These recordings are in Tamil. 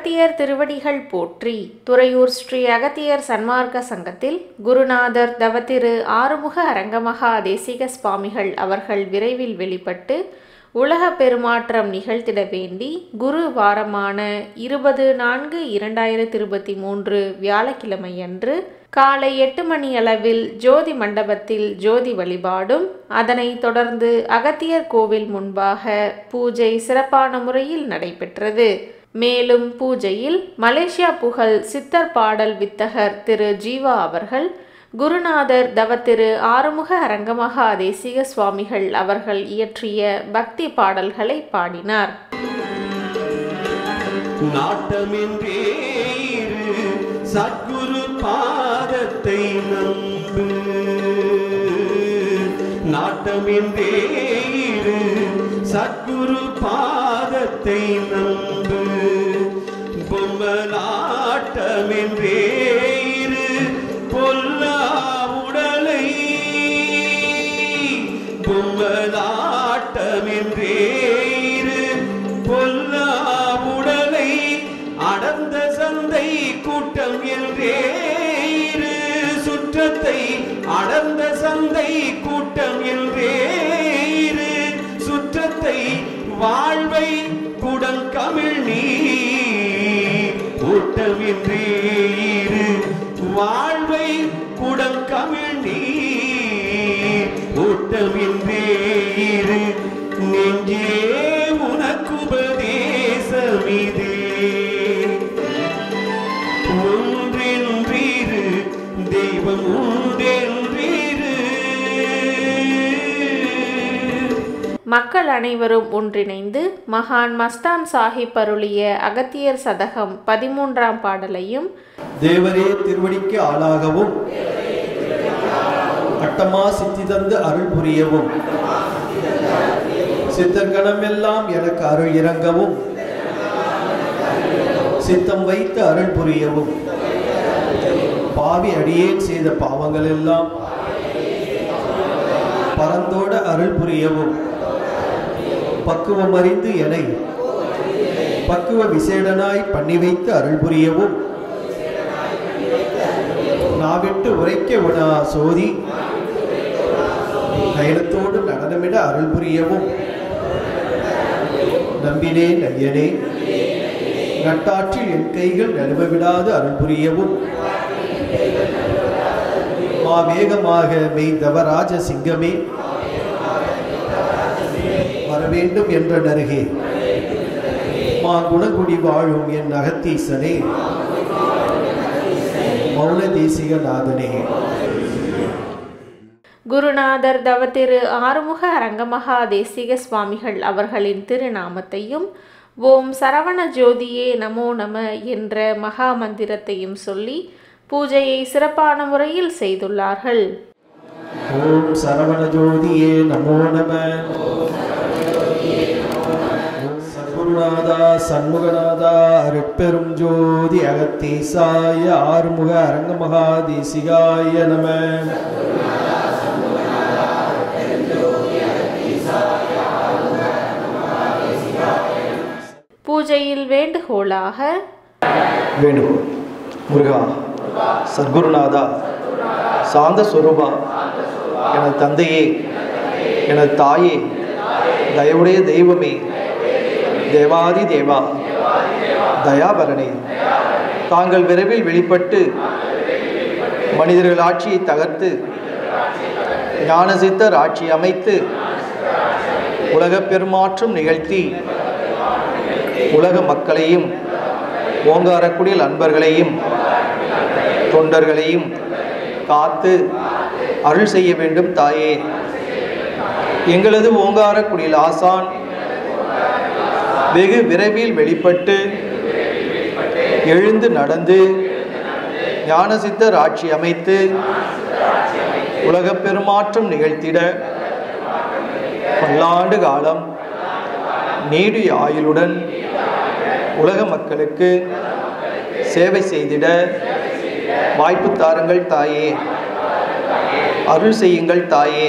அகத்தியர் திருவடிகள் போற்றி துறையூர் ஸ்ரீ அகத்தியர் சன்மார்க்க சங்கத்தில் குருநாதர் தவத்திரு ஆறுமுக அரங்கமகா தேசிக சுவாமிகள் அவர்கள் விரைவில் வெளிப்பட்டு உலக பெருமாற்றம் நிகழ்த்திட வேண்டி குரு வாரமான இருபது நான்கு இரண்டாயிரத்தி இருபத்தி மூன்று வியாழக்கிழமையன்று காலை எட்டு மணி அளவில் ஜோதி மண்டபத்தில் ஜோதி வழிபாடும் அதனைத் தொடர்ந்து அகத்தியர் கோவில் முன்பாக பூஜை சிறப்பான முறையில் நடைபெற்றது மேலும் பூஜையில் மலேசியா புகழ் சித்தர் பாடல் வித்தகர் திரு ஜீவா அவர்கள் குருநாதர் தவத்திரு ஆறுமுக அரங்கமகா தேசிக சுவாமிகள் அவர்கள் இயற்றிய பக்தி பாடல்களை பாடினார் நாட்டமின்றே இரு சத்குரு பாதத்தை நம்பு நாட்டமின்றே இரு சத்குரு பாதத்தை நம்பு பொம்மலாட்டமின்றே இரு பொல்லா உடலை பொம்மலாட்டமின்றே இரு பொல்லா உடலை அடர்ந்த சந்தை கூட்டம் என்றே இரு சுற்றத்தை அடர்ந்த சந்தை கூட்டம் என்றே இரு சுற்றத்தை வாழ்வை குடங்கமிழ் நீர் ஊட்டமின்றே இரு வாழ்வை குடங்கமிழ் நீர் ஊட்டமின்றே இரு நெஞ்சே உனக்குபதேசமிதே ஒன்றென்றிரு தெய்வம் உண்டென்றிரு மக்கள் அனைவரும் ஒன்றிணைந்து மகான் மஸ்தான் சாஹிப் அருளிய அகத்தியர் சதகம் பதிமூன்றாம் பாடலையும் தேவரே திருவடிக்கு ஆளாகவும் அட்டமா சித்தி தந்து அருள் புரியவும் சித்தர்கணமெல்லாம் எனக்கு அருள் இறங்கவும் சித்தம் வைத்து அருள் புரியவும் பாவி அடியேன் செய்த பாவங்கள் எல்லாம் பரந்தோட அருள் புரியவும் பக்குவம் அறிந்து எனை பக்குவ விசேடனாய் பண்ணி வைத்து அருள் புரியவும் நாவிட்டு உரைக்க உணா சோதி நயனத்தோடு நடனமிட அருள் புரியவும் நம்பினேன் ஐயனே நட்டாற்றில் என் கைகள் நழுவ விடாது அருள் புரியவும் மா வேகமாக மெய் தவராஜ சிங்கமே வரவேண்டும் என்ற நருகே மா குணகுடி வாழும் என் அகத்தீசனே மௌன தேசிக நாதனே குருநாதர் தவத்திரு ஆறுமுக அரங்கமகா தேசிக சுவாமிகள் அவர்களின் திருநாமத்தையும் ஓம் சரவண ஜோதியே நமோ நம என்ற மகா மந்திரத்தையும் சொல்லி பூஜையை சிறப்பான முறையில் செய்துள்ளார்கள் ஓம் சரவண ஜோதியே நமோ நம சத்குருநாதா சண்முகநாதா அருட்பெரும் ஜோதி அகத்தீசாய ஆறுமுக அரங்கமகா தேசிகாய நம பூஜையில் வேண்டுகோளாக வேண்டுகோள் முருகா சத்குருநாதா சாந்த ஸ்வரூபா எனது தந்தையே எனது தாயே தயவுடைய தெய்வமே தேவாதி தேவா தயாபரணே தாங்கள் விரைவில் வெளிப்பட்டு மனிதர்கள் ஆட்சியை தகர்த்து ஞானசித்தர் ஆட்சி அமைத்து உலகப் பெருமாற்றம் நிகழ்த்தி உலக மக்களையும் ஓங்காரக்குடியில் அன்பர்களையும் தொண்டர்களையும் காத்து அருள் செய்ய வேண்டும் தாயே எங்களது ஓங்காரக்குடியில் ஆசான் வெகு விரைவில் வெளிப்பட்டு எழுந்து நடந்து ஞானசித்தர் ஆட்சி அமைத்து உலகப் பெருமாற்றம் நிகழ்த்திட பல்லாண்டு காலம் நீடிய ஆயுளுடன் உலக மக்களுக்கு சேவை செய்திட வாய்ப்பு தாருங்கள் தாயே அருள் செய்யுங்கள் தாயே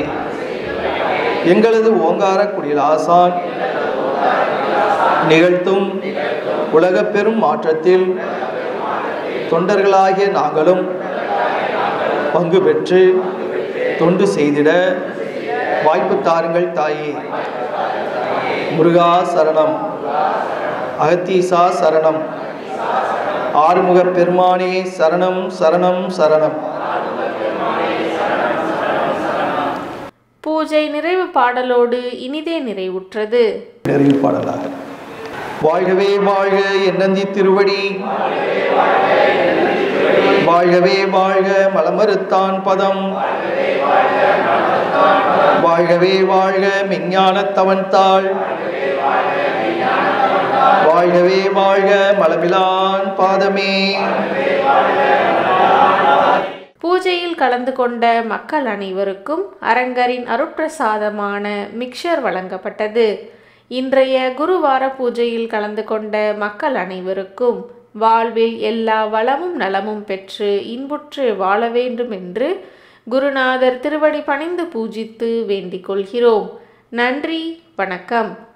எங்களது ஓங்கார குடியில் ஆசான் நிகழ்த்தும் உலகப் பெரும் மாற்றத்தில் தொண்டர்களாகிய நாங்களும் பங்கு பெற்று தொண்டு செய்திட வாய்ப்பு தாருங்கள் தாயே முருகா சரணம் அகத்தீசா சரணம் ஆறுமுக பெருமானே சரணம் சரணம் சரணம் பூஜை நிறைவு பாடலோடு இனிதே நிறைவுற்றது நிறைவு பாடலாக வாழ்கவே வாழ்க என்னந்தி திருவடி வாழ்கவே வாழ்க மலமறுத்தான் பதம் வாழ்கவே வாழ்க மெஞ்ஞானத்தவன் தாள் வாழ்கவே வாழ்க மலமிலான் பாதமே பூஜையில் கலந்து கொண்ட மக்கள் அனைவருக்கும் அரங்கரின் அருட்பிரசாதமான மிக்சர் வழங்கப்பட்டது இன்றைய குருவார பூஜையில் கலந்து கொண்ட மக்கள் அனைவருக்கும் வாழ்வில் எல்லா வளமும் நலமும் பெற்று இன்புற்று வாழ வேண்டும் என்று குருநாதர் திருவடி பணிந்து பூஜித்து வேண்டிக் கொள்கிறோம் நன்றி வணக்கம்